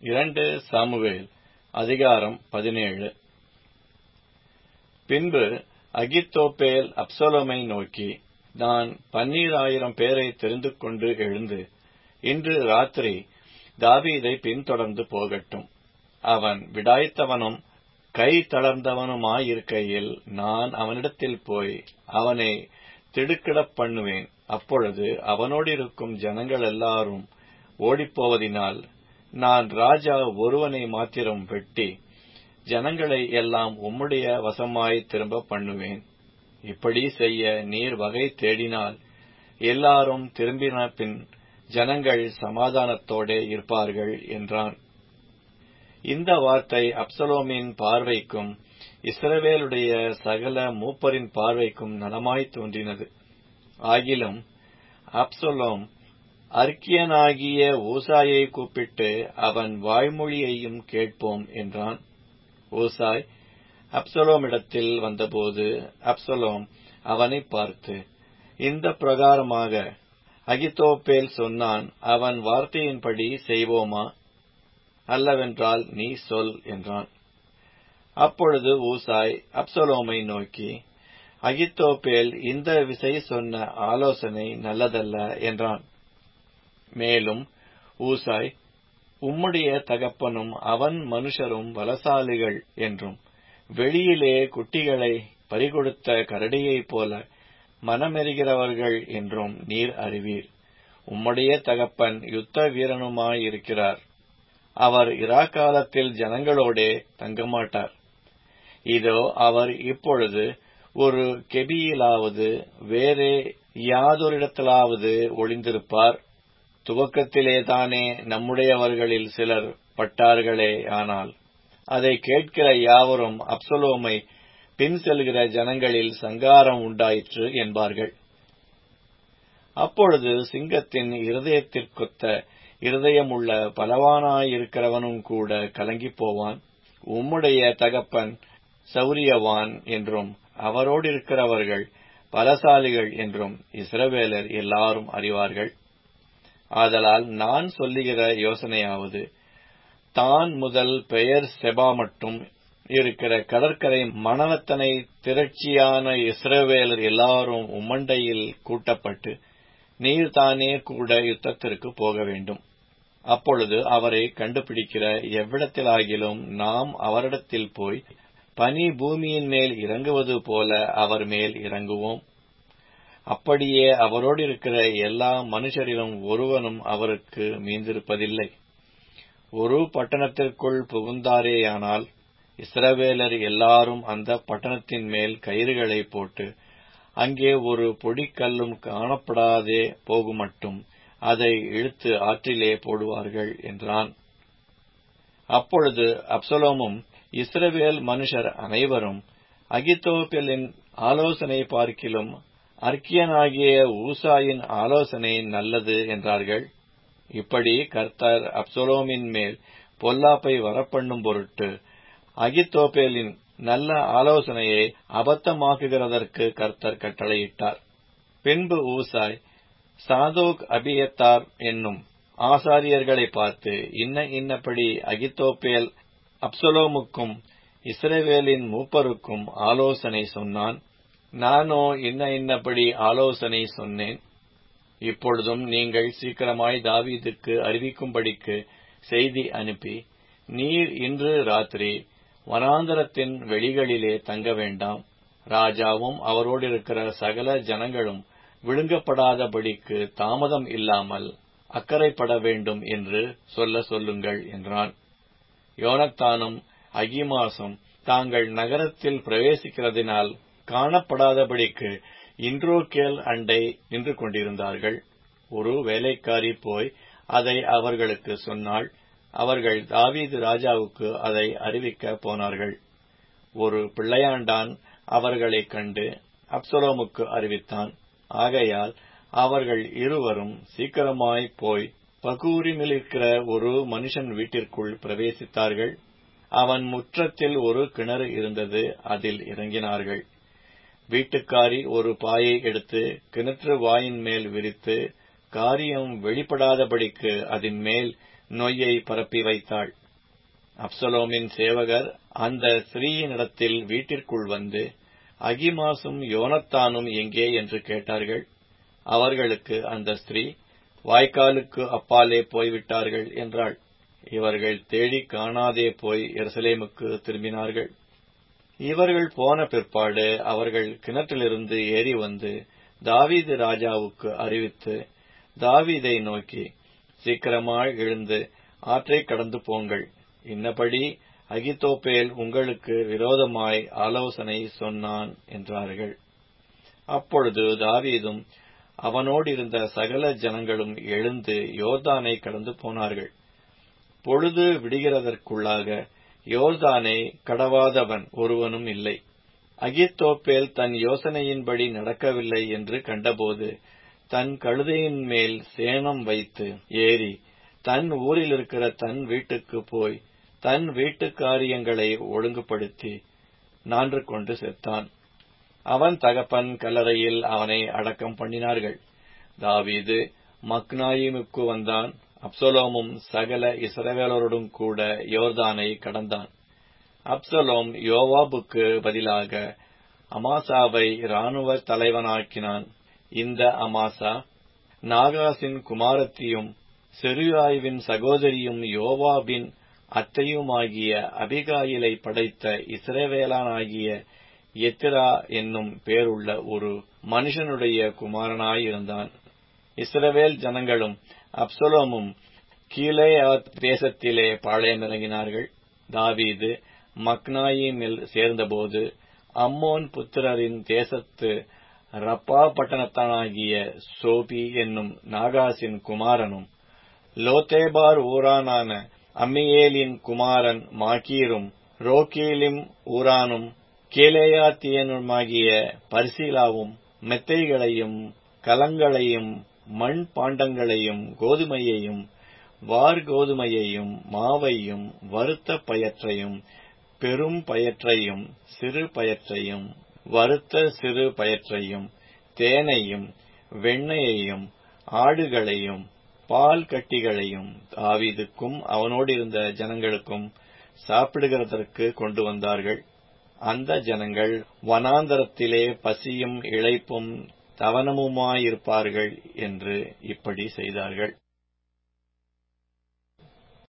இரண்டு சாமுவேல் அதிகாரம் பதினேழு பின்பு அகித்தோப்பேல் அப்சலோமை நோக்கி நான் பன்னீராயிரம் பேரை தெரிந்து கொண்டு எழுந்து இன்று ராத்திரி தாவீதை பின்தொடர்ந்து போகட்டும் அவன் விடாய்த்தவனும் கை தளர்ந்தவனுமாயிருக்கையில் நான் அவனிடத்தில் போய் அவனை திடுக்கிடப் பண்ணுவேன் அப்பொழுது அவனோடிருக்கும் ஜனங்கள் எல்லாரும் ஓடிப்போவதினால் நான் ராஜா ஒருவனை மாத்திரம் வெட்டி ஜனங்களை எல்லாம் உம்முடைய வசமாய் திரும்ப பண்ணுவேன் இப்படி செய்ய நீர் வகை தேடினால் எல்லாரும் திரும்பின பின் ஜனங்கள் சமாதானத்தோடே இருப்பார்கள் என்றான் இந்த வார்த்தை அப்சலோமின் பார்வைக்கும் இஸ்ரவேலுடைய சகல மூப்பரின் பார்வைக்கும் நலமாய் தோன்றினது ஆகிலும் அப்சலோம் அர்க்கியனாகிய ஊசாயை கூப்பிட்டு அவன் வாய்மொழியையும் கேட்போம் என்றான் ஊசாய் அப்சலோமிடத்தில் வந்தபோது அப்சலோம் அவனை பார்த்து இந்த பிரகாரமாக அகித்தோப்பேல் சொன்னான் அவன் வார்த்தையின்படி செய்வோமா அல்லவென்றால் நீ சொல் என்றான் அப்பொழுது ஊசாய் அப்சலோமை நோக்கி அகித்தோப்பேல் இந்த விசை சொன்ன ஆலோசனை நல்லதல்ல என்றான் மேலும் ஊசாய் உம்முடைய தகப்பனும் அவன் மனுஷரும் பலசாலிகள் என்றும் வெளியிலே குட்டிகளை பறிகொடுத்த கரடியைப் போல மனமெறுகிறவர்கள் என்றும் நீர் அறிவீர் உம்முடைய தகப்பன் யுத்த வீரனுமாயிருக்கிறார் அவர் இராக்காலத்தில் ஜனங்களோடே தங்கமாட்டார் இதோ அவர் இப்பொழுது ஒரு கெபியிலாவது வேறே யாதொரிடத்திலாவது ஒளிந்திருப்பார் துவக்கத்திலேதானே நம்முடையவர்களில் சிலர் பட்டார்களே ஆனால் அதை கேட்கிற யாவரும் அப்சலோமை பின் செல்கிற ஜனங்களில் சங்காரம் உண்டாயிற்று என்பார்கள் அப்பொழுது சிங்கத்தின் இருதயத்திற்கொத்த இருதயமுள்ள பலவானாயிருக்கிறவனும் கூட கலங்கிப் போவான் உம்முடைய தகப்பன் சௌரியவான் என்றும் அவரோடு இருக்கிறவர்கள் பலசாலிகள் என்றும் இஸ்ரவேலர் எல்லாரும் அறிவார்கள் ஆதலால் நான் சொல்லுகிற யோசனையாவது தான் முதல் பெயர் செபா மட்டும் இருக்கிற கடற்கரை மணவத்தனை திரட்சியான இஸ்ரவேலர் எல்லாரும் உம்மண்டையில் கூட்டப்பட்டு நீர் தானே கூட யுத்தத்திற்கு போக வேண்டும் அப்பொழுது அவரை கண்டுபிடிக்கிற எவ்விடத்திலாகிலும் நாம் அவரிடத்தில் போய் பனி பூமியின் மேல் இறங்குவது போல அவர் மேல் இறங்குவோம் அப்படியே அவரோடு இருக்கிற எல்லா மனுஷரிலும் ஒருவனும் அவருக்கு மீந்திருப்பதில்லை ஒரு பட்டணத்திற்குள் புகுந்தாரேயானால் இஸ்ரவேலர் எல்லாரும் அந்த பட்டணத்தின் மேல் கயிறுகளை போட்டு அங்கே ஒரு பொடிக்கல்லும் காணப்படாதே போகுமட்டும் அதை இழுத்து ஆற்றிலே போடுவார்கள் என்றான் அப்பொழுது அப்சலோமும் இஸ்ரவேல் மனுஷர் அனைவரும் அகித்தோப்பிலின் ஆலோசனை பார்க்கிலும் அர்க்கியனாகிய ஊசாயின் ஆலோசனை நல்லது என்றார்கள் இப்படி கர்த்தர் அப்சலோமின் மேல் பொல்லாப்பை வரப்பண்ணும் பொருட்டு அகித்தோப்பேலின் நல்ல ஆலோசனையை அபத்தமாக்குகிறதற்கு கர்த்தர் கட்டளையிட்டார் பின்பு ஊசாய் சாதோக் அபியத்தார் என்னும் ஆசாரியர்களை பார்த்து இன்ன இன்னபடி அகித்தோப்பேல் அப்சலோமுக்கும் இஸ்ரவேலின் மூப்பருக்கும் ஆலோசனை சொன்னான் நானோ இன்ன இன்னபடி ஆலோசனை சொன்னேன் இப்பொழுதும் நீங்கள் சீக்கிரமாய் தாவீதுக்கு அறிவிக்கும்படிக்கு செய்தி அனுப்பி நீர் இன்று ராத்திரி வனாந்தரத்தின் வெளிகளிலே தங்க வேண்டாம் ராஜாவும் அவரோடு இருக்கிற சகல ஜனங்களும் விழுங்கப்படாதபடிக்கு தாமதம் இல்லாமல் அக்கறைப்பட வேண்டும் என்று சொல்ல சொல்லுங்கள் என்றான் யோனத்தானும் அகிமாசும் தாங்கள் நகரத்தில் பிரவேசிக்கிறதினால் காணப்படாதபடிக்கு இன்றோகேல் அண்டை நின்று கொண்டிருந்தார்கள் ஒரு வேலைக்காரி போய் அதை அவர்களுக்கு சொன்னாள் அவர்கள் தாவீது ராஜாவுக்கு அதை அறிவிக்க போனார்கள் ஒரு பிள்ளையாண்டான் அவர்களைக் கண்டு அப்சலோமுக்கு அறிவித்தான் ஆகையால் அவர்கள் இருவரும் சீக்கிரமாய் போய் பகூரிமிலிருக்கிற ஒரு மனுஷன் வீட்டிற்குள் பிரவேசித்தார்கள் அவன் முற்றத்தில் ஒரு கிணறு இருந்தது அதில் இறங்கினார்கள் வீட்டுக்காரி ஒரு பாயை எடுத்து கிணற்று வாயின் மேல் விரித்து காரியம் வெளிப்படாதபடிக்கு அதன் மேல் நொய்யை பரப்பி வைத்தாள் அப்சலோமின் சேவகர் அந்த ஸ்திரீயினிடத்தில் வீட்டிற்குள் வந்து அகிமாசும் யோனத்தானும் எங்கே என்று கேட்டார்கள் அவர்களுக்கு அந்த ஸ்திரீ வாய்க்காலுக்கு அப்பாலே போய்விட்டார்கள் என்றாள் இவர்கள் தேடி காணாதே போய் எருசலேமுக்கு திரும்பினார்கள் இவர்கள் போன பிற்பாடு அவர்கள் கிணற்றிலிருந்து ஏறி வந்து தாவீது ராஜாவுக்கு அறிவித்து தாவீதை நோக்கி சீக்கிரமாய் எழுந்து ஆற்றை கடந்து போங்கள் இன்னபடி அகித்தோப்பேல் உங்களுக்கு விரோதமாய் ஆலோசனை சொன்னான் என்றார்கள் அப்பொழுது தாவீதும் அவனோடு இருந்த சகல ஜனங்களும் எழுந்து யோர்தானை கடந்து போனார்கள் பொழுது விடுகிறதற்குள்ளாக யோர்தானை கடவாதவன் ஒருவனும் இல்லை அகித்தோப்பேல் தன் யோசனையின்படி நடக்கவில்லை என்று கண்டபோது தன் கழுதையின் மேல் சேணம் வைத்து ஏறி தன் ஊரில் இருக்கிற தன் வீட்டுக்கு போய் தன் வீட்டு காரியங்களை ஒழுங்குபடுத்தி நான்று கொண்டு செத்தான் அவன் தகப்பன் கல்லறையில் அவனை அடக்கம் பண்ணினார்கள் தாவீது மக்னாயிமுக்கு வந்தான் அப்சலோமும் சகல இஸ்ரவேலரோடும் கூட யோர்தானை கடந்தான் அப்சலோம் யோவாபுக்கு பதிலாக அமாசாவை இராணுவ தலைவனாக்கினான் இந்த அமாசா நாகாசின் குமாரத்தியும் செருயாய்வின் சகோதரியும் யோவாபின் அத்தையுமாகிய அபிகாயிலை படைத்த இஸ்ரவேலானாகிய எத்திரா என்னும் பேருள்ள ஒரு மனுஷனுடைய குமாரனாயிருந்தான் இஸ்ரவேல் ஜனங்களும் அப்சலோமும் கீழே தேசத்திலே பாளையமிறங்கினார்கள் தாவீது மக்னாயிமில் சேர்ந்தபோது அம்மோன் புத்திரரின் தேசத்து ரப்பா பட்டணத்தானாகிய சோபி என்னும் நாகாசின் குமாரனும் லோத்தேபார் ஊரானான அம்மியேலின் குமாரன் மாக்கீரும் ரோக்கீலிம் ஊரானும் கேலேயாத்தியனுமாகிய பர்சிலாவும் மெத்தைகளையும் கலங்களையும் மண் பாண்டங்களையும் கோதுமையையும் வார் கோதுமையையும் மாவையும் வருத்த பயற்றையும் பெரும் பயற்றையும் சிறு பயற்றையும் வருத்த சிறு பயற்றையும் தேனையும் வெண்ணையையும் ஆடுகளையும் பால் கட்டிகளையும் தாவீதுக்கும் அவனோடு இருந்த ஜனங்களுக்கும் சாப்பிடுகிறதற்கு கொண்டு வந்தார்கள் அந்த ஜனங்கள் வனாந்தரத்திலே பசியும் இளைப்பும் தவனமுமாயிருப்பார்கள் என்று இப்படி செய்தார்கள்